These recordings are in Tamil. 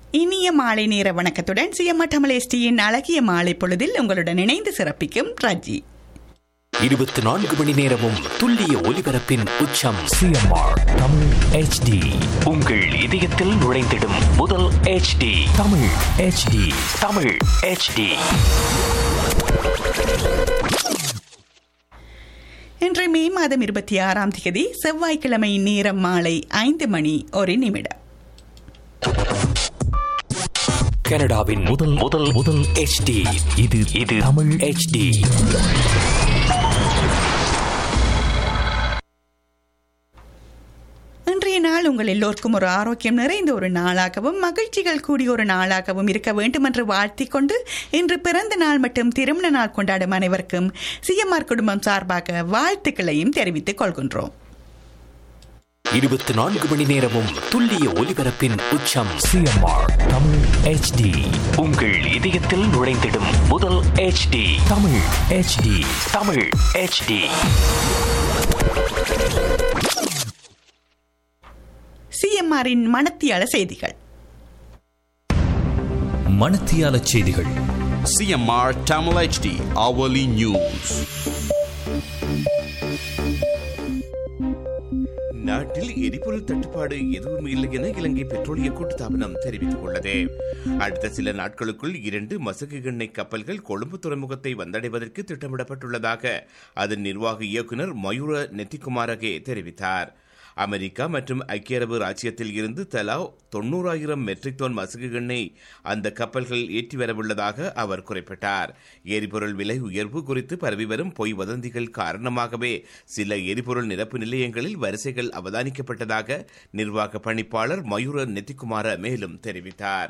இனிய மாலை நேர வணக்கத்துடன் சிஎம்எஸ்டியின் அழகிய மாலை பொழுதில் உங்களுடன் இணைந்து சிறப்பிக்கும் ரஜி இருபத்தி நான்கு மணி நேரமும் துல்லிய ஒலிபரப்பின் உச்சம் சிஎம்ஆர் தமிழ் ஹெச்டி உங்கள் இதயத்தில் நுழைந்திடும் முதல் HD Tamil HD Tamil HD இன்று மே மாதம் இருபத்தி ஆறாம் தேதி செவ்வாய்க்கிழமை நேரம் மாலை ஐந்து மணி ஒரு நிமிடம் கனடாவின் முதல் முதல் முதல் HD இது இது தமிழ் HD இன்றைய நாள் உங்கள் எல்லோருக்கும் ஒரு ஆரோக்கியம் நிறைந்த ஒரு நாளாகவும் மகிழ்ச்சிகள் கூடிய ஒரு நாளாகவும் இருக்க வேண்டும் என்று வாழ்த்திக் கொண்டு இன்று பிறந்த நாள் மற்றும் திருமண நாள் கொண்டாடும் அனைவருக்கும் சிஎம்ஆர் குடும்பம் சார்பாக வாழ்த்துக்களையும் தெரிவித்துக் கொள்கின்றோம் இருபத்தி நான்கு மணி நேரமும் துல்லிய ஒலிபரப்பின் உச்சம் சிஎம்ஆர் தமிழ் ஹெச்டி உங்கள் இதயத்தில் நுழைந்திடும் முதல் HD Tamil HD Tamil HD சிஎம்ஆரின் மனத்தியால செய்திகள் மணத்தியால செய்திகள் CMR Tamil HD hourly news. நாட்டில் எரிபொருள் தட்டுப்பாடு எதுவும் இல்லை என இலங்கை பெட்ரோலிய கூட்டுத்தாபனம் தெரிவித்துக் உள்ளது அடுத்த சில நாட்களுக்குள் இரண்டு மசகு எண்ணெய் கப்பல்கள் கொழும்பு துறைமுகத்தை வந்தடைவதற்கு திட்டமிடப்பட்டுள்ளதாக அதன் நிர்வாக இயக்குநர் மயூர நெத்திகுமாரகே தெரிவித்தார் அமெரிக்கா மற்றும் ஐக்கிய அரபு ராச்சியத்தில் இருந்து தலா தொண்ணூறாயிரம் மெட்ரிக் டன் மசகு எண்ணெய் அந்த கப்பல்கள் ஏற்றி வரவுள்ளதாக அவர் குறிப்பிட்டார் எரிபொருள் விலை உயர்வு குறித்து பரவி வரும் பொய் வதந்திகள் காரணமாகவே சில எரிபொருள் நிரப்பு நிலையங்களில் வரிசைகள் அவதானிக்கப்பட்டதாக நிர்வாக பணிப்பாளர் மயூர நெத்திக்குமார மேலும் தெரிவித்தார்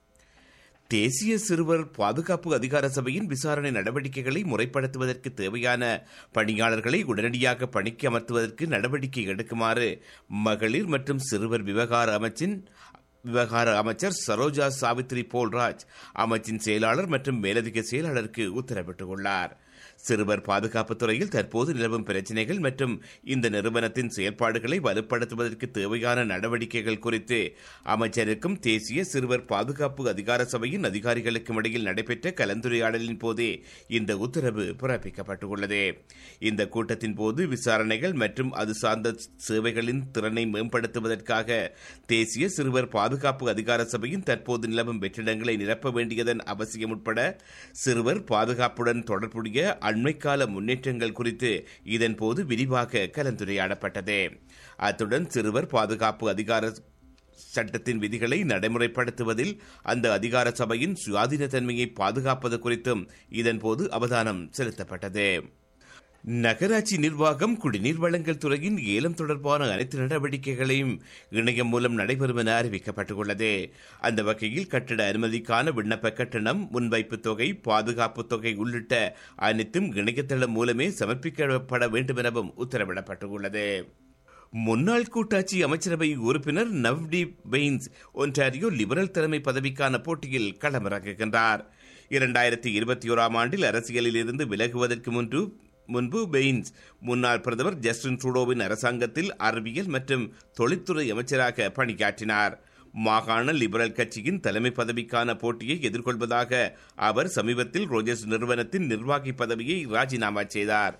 தேசிய சிறுவர் பாதுகாப்பு அதிகார சபையின் விசாரணை நடவடிக்கைகளை முறைப்படுத்துவதற்கு தேவையான பணியாளர்களை உடனடியாக பணிக்கு அமர்த்துவதற்கு நடவடிக்கை எடுக்குமாறு மகளிர் மற்றும் சிறுவர் விவகார அமைச்சின் விவகார அமைச்சர் சரோஜா சாவித்ரி போல்ராஜ் அமைச்சின் செயலாளர் மற்றும் மேலதிக செயலாளருக்கு உத்தரவிட்டுள்ளார் சிறுவர் பாதுகாப்பு துறையில் தற்போது நிலவும் பிரச்சினைகள் மற்றும் இந்த நிறுவனத்தின் செயல்பாடுகளை வலுப்படுத்துவதற்கு தேவையான நடவடிக்கைகள் குறித்து அமைச்சருக்கும் தேசிய சிறுவர் பாதுகாப்பு அதிகார சபையின் அதிகாரிகளுக்கும் இடையில் நடைபெற்ற கலந்துரையாடலின் போதே இந்த உத்தரவு பிறப்பிக்கப்பட்டுள்ளது இந்த கூட்டத்தின் போது விசாரணைகள் மற்றும் அது சார்ந்த சேவைகளின் திறனை மேம்படுத்துவதற்காக தேசிய சிறுவர் பாதுகாப்பு அதிகார சபையின் தற்போது நிலவும் வெற்றிடங்களை நிரப்ப வேண்டியதன் அவசியம் உட்பட சிறுவர் பாதுகாப்புடன் தொடர்புடைய அண்மைக்கால முன்னேற்றங்கள் குறித்து இதன்போது விரிவாக கலந்துரையாடப்பட்டது அத்துடன் சிறுவர் பாதுகாப்பு அதிகார சட்டத்தின் விதிகளை நடைமுறைப்படுத்துவதில் அந்த அதிகார சபையின் சுயாதீனத்தன்மையை பாதுகாப்பது குறித்தும் இதன்போது அவதானம் செலுத்தப்பட்டது நகராட்சி நிர்வாகம் குடிநீர் வழங்கல் துறையின் ஏலம் தொடர்பான அனைத்து நடவடிக்கைகளையும் இணையம் மூலம் நடைபெறும் என அறிவிக்கப்பட்டுள்ளது அந்த வகையில் கட்டட அனுமதிக்கான விண்ணப்ப கட்டணம் முன்வைப்பு தொகை பாதுகாப்பு தொகை உள்ளிட்ட அனைத்தும் இணையதளம் மூலமே சமர்ப்பிக்கப்பட வேண்டும் எனவும் உத்தரவிடப்பட்டுள்ளது முன்னாள் கூட்டாட்சி அமைச்சரவை உறுப்பினர் நவ்டீப் பெயின்ஸ் ஒன்டாரியோ லிபரல் தலைமை பதவிக்கான போட்டியில் களமிறங்குகின்றார் இரண்டாயிரத்தி இருபத்தி ஓராம் ஆண்டில் அரசியலில் இருந்து விலகுவதற்கு முன்பு முன்பு பெயின்ஸ் முன்னாள் பிரதமர் ஜஸ்டின் ட்ரூடோவின் அரசாங்கத்தில் அறிவியல் மற்றும் தொழில்துறை அமைச்சராக பணியாற்றினார் மாகாண லிபரல் கட்சியின் தலைமை பதவிக்கான போட்டியை எதிர்கொள்வதாக அவர் சமீபத்தில் ரோஜர்ஸ் நிறுவனத்தின் நிர்வாகி பதவியை ராஜினாமா செய்தார்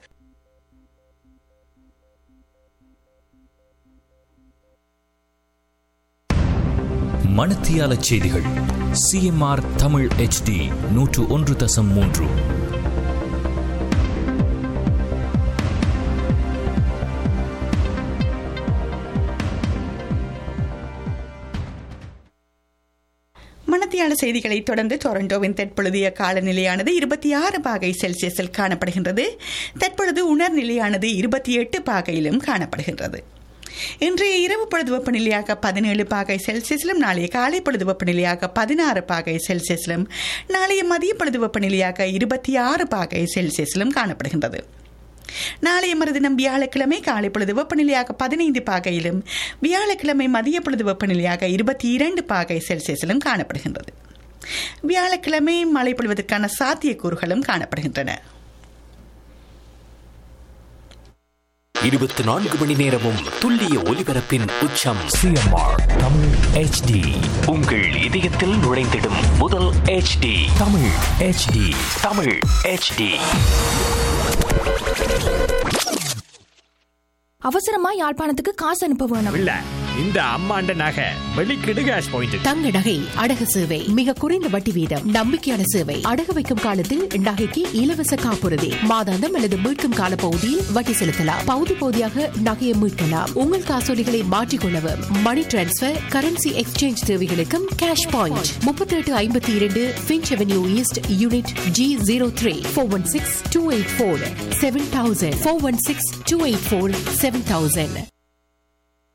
மணத்தியால செய்திகள் சிஎம்ஆர் தமிழ் ஹெச்டி நூற்று ஒன்று தசம் மூன்று மணத்தியால செய்திகளை தொடர்ந்து டொரண்டோவின் தற்பொழுதைய காலநிலையானது இருபத்தி ஆறு பாகை செல்சியஸில் காணப்படுகின்றது தற்பொழுது உணர்நிலையானது இருபத்தி எட்டு பாகையிலும் காணப்படுகின்றது இன்றைய இரவு பொழுது வெப்பநிலையாக பதினேழு பாகை செல்சியஸிலும் நாளைய காலை பொழுது வெப்பநிலையாக பதினாறு பாகை செல்சியஸிலும் நாளைய மதிய பொழுது வெப்பநிலையாக இருபத்தி ஆறு பாகை செல்சியஸிலும் காணப்படுகின்றது நாளைய மறுதினம் வியாழக்கிழமை காலை பொழுது வெப்பநிலையாக பதினைந்து பாகையிலும் வியாழக்கிழமை மதிய பொழுது வெப்பநிலையாக இருபத்தி இரண்டு பாகை செல்சியஸிலும் காணப்படுகின்றது வியாழக்கிழமை மழை பொழிவதற்கான சாத்தியக்கூறுகளும் காணப்படுகின்றன இருபத்தி நான்கு மணி நேரமும் துல்லிய ஒலிபரப்பின் உச்சம் சிஎம்ஆர் தமிழ் HD உங்கள் இதயத்தில் நுழைந்திடும் முதல் HD Tamil HD Tamil HD அவசரமா யாழ்ப்பாணத்துக்கு காசு அனுப்ப வேணும் இல்ல இந்த அம்மாண்ட நகை வெளிக்கிடு கேஷ் பாயிண்ட் தங்க நகை அடகு சேவை மிக குறைந்த வட்டி வீதம் நம்பிக்கையான சேவை அடகு வைக்கும் காலத்தில் நகைக்கு இலவச காப்புறுதி மாதாந்தம் அல்லது மீட்கும் கால பகுதியில் வட்டி செலுத்தலாம் பகுதி பகுதியாக நகையை மீட்கலாம் உங்கள் காசோலிகளை மாற்றிக்கொள்ளவும் மணி டிரான்ஸ்பர் கரன்சி எக்ஸ்சேஞ்ச் தேவைகளுக்கும் கேஷ் பாயிண்ட் முப்பத்தி எட்டு ஐம்பத்தி இரண்டு Finch avenue east unit G zero three four one six two eight four seven thousand four one six two eight four seven thousand